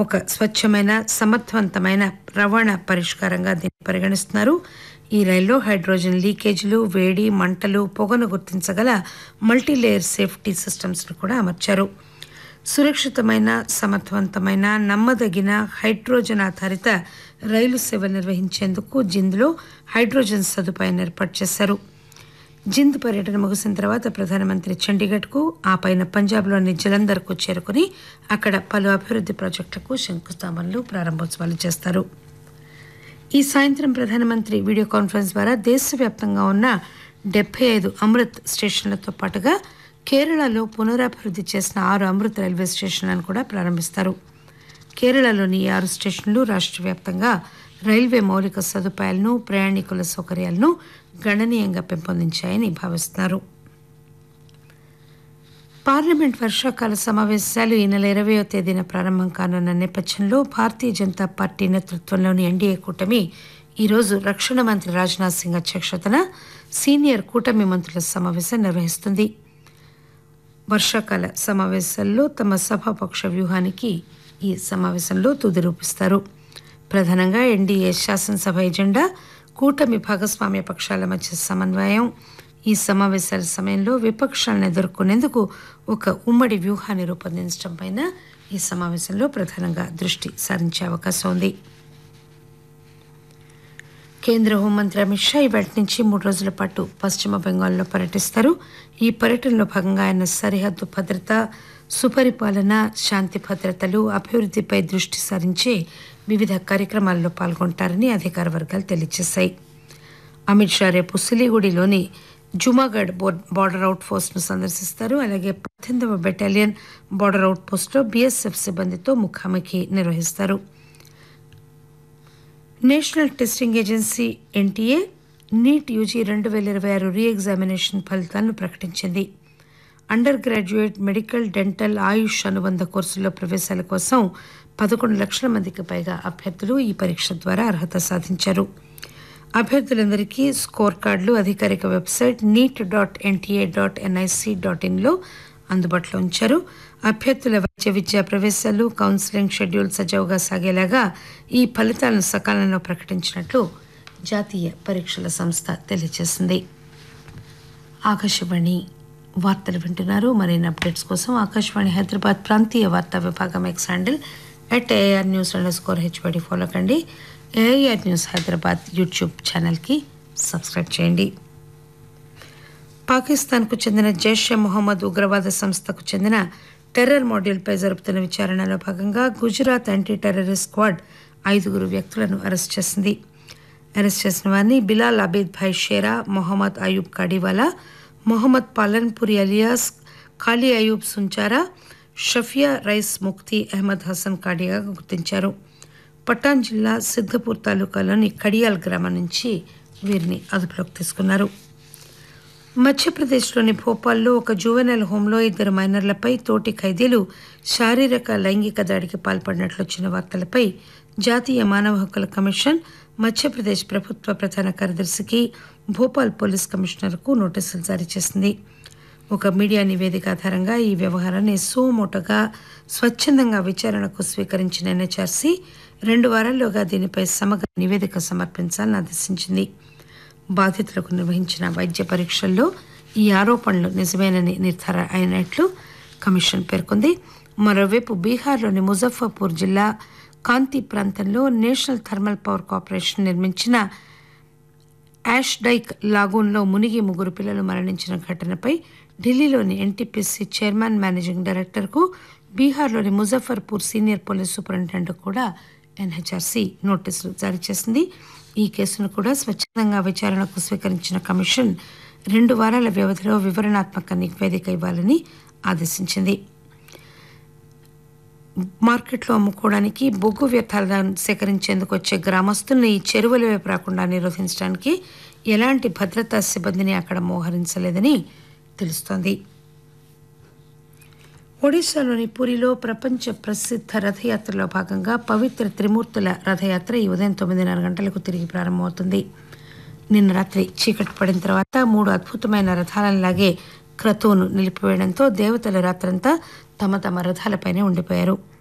ఒక స్వచ్ఛమైన సమర్థవంతమైన రవాణా పరిష్కారంగా దీన్ని పరిగణిస్తున్నారు ఈ రైల్లో హైడ్రోజన్ లీకేజీలు వేడి మంటలు పొగను గుర్తించగల మల్టీలేయర్ సేఫ్టీ సిస్టమ్స్ను కూడా అమర్చారు సురక్షితమైన సమర్థవంతమైన నమ్మదగిన హైడ్రోజన్ ఆధారిత రైలు సేవ నిర్వహించేందుకు జింద్లో హైడ్రోజన్ సదుపాయాన్ని ఏర్పాటు చేశారు జింద్ పర్యటన ముగిసిన తర్వాత ప్రధానమంత్రి చండీగఢ్కు ఆ పైన పంజాబ్లోని జలంధర్కు చేరుకుని అక్కడ పలు అభివృద్ధి ప్రాజెక్టులకు శంకుస్థాపనలు ప్రారంభోత్సవాలు చేస్తారు ఈ సాయంత్రం ప్రధానమంత్రి వీడియో కాన్ఫరెన్స్ ద్వారా దేశవ్యాప్తంగా ఉన్న డెబ్బై ఐదు అమృత్ స్టేషన్లతో పాటుగా కేరళలో పునరాభివృద్ధి చేసిన ఆరు అమృత్ రైల్వే స్టేషన్లను కూడా ప్రారంభిస్తారు కేరళలోని ఈ ఆరు స్టేషన్లు రాష్ట్ర వ్యాప్తంగా రైల్వే మౌలిక సదుపాయాలను ప్రయాణికుల సౌకర్యాలను గణనీయంగా పెంపొందించాయని భావిస్తున్నారు పార్లమెంట్ వర్షాకాల సమావేశాలు ఈ నెల ఇరవయో తేదీన ప్రారంభం కానున్న నేపథ్యంలో భారతీయ జనతా పార్టీ నేతృత్వంలోని ఎన్డీఏ కూటమి ఈరోజు రక్షణ మంత్రి రాజ్నాథ్ సింగ్ అధ్యక్షతన సీనియర్ కూటమి మంత్రుల సమావేశం నిర్వహిస్తుంది వర్షాకాల సమావేశాల్లో తమ సభాపక్ష వ్యూహానికి ఈ సమావేశంలో తుది రూపిస్తారు ప్రధానంగా ఎన్డీఏ శాసనసభ ఎజెండా కూటమి భాగస్వామ్య పక్షాల మధ్య సమన్వయం ఈ సమావేశాల సమయంలో విపక్షాలను ఎదుర్కొనేందుకు ఒక ఉమ్మడి వ్యూహాన్ని రూపొందించడం పైన ఈ సమావేశంలో ప్రధానంగా దృష్టి సారించే అవకాశం ఉంది కేంద్ర హోంమంత్రి అమిత్ షా ఇవాటి నుంచి మూడు రోజుల పాటు పశ్చిమ బెంగాల్లో పర్యటిస్తారు ఈ పర్యటనలో భాగంగా ఆయన సరిహద్దు భద్రత సుపరిపాలన శాంతి భద్రతలు అభివృద్ధిపై దృష్టి సారించే వివిధ కార్యక్రమాల్లో పాల్గొంటారని అధికార వర్గాలు తెలియజేశాయి అమిత్ షా రేపు సిలిగుడిలోని జుమాగఢ్ బార్డర్ అవుట్ పోస్ట్ను సందర్శిస్తారు అలాగే పద్దెనిమిదవ బెటాలియన్ బార్డర్ అవుట్ పోస్ట్లో బీఎస్ఎఫ్ సిబ్బందితో ముఖాముఖి నిర్వహిస్తారు national testing agency NTA NEET UG రెండు వేల ఇరవై ఆరు రీ ఎగ్జామినేషన్ ఫలితాలను ప్రకటించింది undergraduate medical dental AYUSH అనుబంధ కోర్సుల్లో ప్రవేశాల కోసం పదకొండు లక్షల మందికి పైగా అభ్యర్థులు ఈ పరీక్ష ద్వారా అర్హత సాధించారు అభ్యర్థులందరికీ స్కోర్ కార్డులు అధికారిక website NEET dot NTA dot NIC dot ఇన్లో అందుబాటులో ఉంచారు అభ్యర్థుల వైద్య విద్యా ప్రవేశాలు కౌన్సిలింగ్ షెడ్యూల్ సజావుగా సాగేలాగా ఈ ఫలితాలను సకాలంలో ప్రకటించినట్లు జాతీయ పరీక్షల సంస్థ తెలియజేసింది ఆకాశవాణి వార్తలు వింటున్నారు మరిన్ని అప్డేట్స్ కోసం ఆకాశవాణి హైదరాబాద్ ప్రాంతీయ వార్తా విభాగం X handle at AIR news underscore హెచ్బడి ఫాలో కండి ఏఆర్ న్యూస్ హైదరాబాద్ యూట్యూబ్ ఛానల్కి సబ్స్క్రైబ్ చేయండి పాకిస్తాన్కు చెందిన జైషే మొహమ్మద్ ఉగ్రవాద సంస్థకు చెందిన టెర్రర్ మాడ్యూల్పై జరుపుతున్న విచారణలో భాగంగా గుజరాత్ యాంటీ టెర్రరిస్ట్ స్క్వాడ్ ఐదుగురు వ్యక్తులను అరెస్ట్ చేసింది అరెస్ట్ చేసిన వారిని బిలాల్ అబీద్ భాయ్ షేరా మొహమ్మద్ అయూబ్ కాడివాలా మొహమ్మద్ పాలన్పురి అలియాస్ ఖాళీ అయూబ్ సుంచారా షఫియా రైస్ ముక్తి అహ్మద్ హసన్ కాడియాగా గుర్తించారు పటాన్ జిల్లా సిద్ధపూర్ తాలూకాలోని కడియాల్ గ్రామం నుంచి వీరిని అదుపులోకి తీసుకున్నారు మధ్యప్రదేశ్లోని భోపాల్లో ఒక జువెనల్ హోంలో ఇద్దరు మైనర్లపై తోటి ఖైదీలు శారీరక లైంగిక దాడికి పాల్పడినట్లు వచ్చిన వార్తలపై జాతీయ మానవ హక్కుల కమిషన్ మధ్యప్రదేశ్ ప్రభుత్వ ప్రధాన కార్యదర్శికి భోపాల్ పోలీస్ కమిషనర్కు నోటీసులు జారీ చేసింది ఒక మీడియా నివేదిక ఆధారంగా ఈ వ్యవహారాన్ని సోమోటగా స్వచ్ఛందంగా విచారణకు స్వీకరించిన ఎన్హెచ్ఆర్సీ రెండు వారాల్లోగా దీనిపై సమగ్ర నివేదిక సమర్పించాలని ఆదేశించింది బాధితులకు నిర్వహించిన వైద్య పరీక్షల్లో ఈ ఆరోపణలు నిజమేనని నిర్ధారణ అయినట్లు కమిషన్ పేర్కొంది మరోవైపు బీహార్లోని ముజఫర్పూర్ జిల్లా కాంతి ప్రాంతంలో నేషనల్ థర్మల్ పవర్ కార్పొరేషన్ నిర్మించిన యాష్ డైక్ లాగూన్లో మునిగి ముగ్గురు పిల్లలు మరణించిన ఘటనపై ఢిల్లీలోని ఎన్టీపీసీ చైర్మన్ మేనేజింగ్ డైరెక్టర్కు బీహార్లోని ముజఫర్పూర్ సీనియర్ పోలీస్ సూపరింటెండెంట్ కూడా ఎన్హెచ్ఆర్సీ నోటీసులు జారీ చేసింది ఈ కేసును కూడా స్వచ్ఛందంగా విచారణకు స్వీకరించిన కమిషన్ రెండు వారాల వ్యవధిలో వివరణాత్మక నివేదిక ఇవ్వాలని ఆదేశించింది మార్కెట్లో అమ్ముకోవడానికి బొగ్గు వ్యర్థాలను సేకరించేందుకు వచ్చే గ్రామస్తులను ఈ చెరువుల వైపు రాకుండా నిరోధించడానికి ఎలాంటి భద్రతా సిబ్బందిని అక్కడ మోహరించలేదని తెలుస్తోంది ఒడిశాలోని పూరిలో ప్రపంచ ప్రసిద్ధ రథయాత్రలో భాగంగా పవిత్ర త్రిమూర్తుల రథయాత్ర ఈ ఉదయం తొమ్మిదిన్నర గంటలకు తిరిగి ప్రారంభమవుతుంది నిన్న రాత్రి చీకటి పడిన తర్వాత మూడు అద్భుతమైన రథాలను లాగే క్రతువును నిలిపివేయడంతో దేవతల రాత్రంతా తమ తమ రథాలపైనే ఉండిపోయారు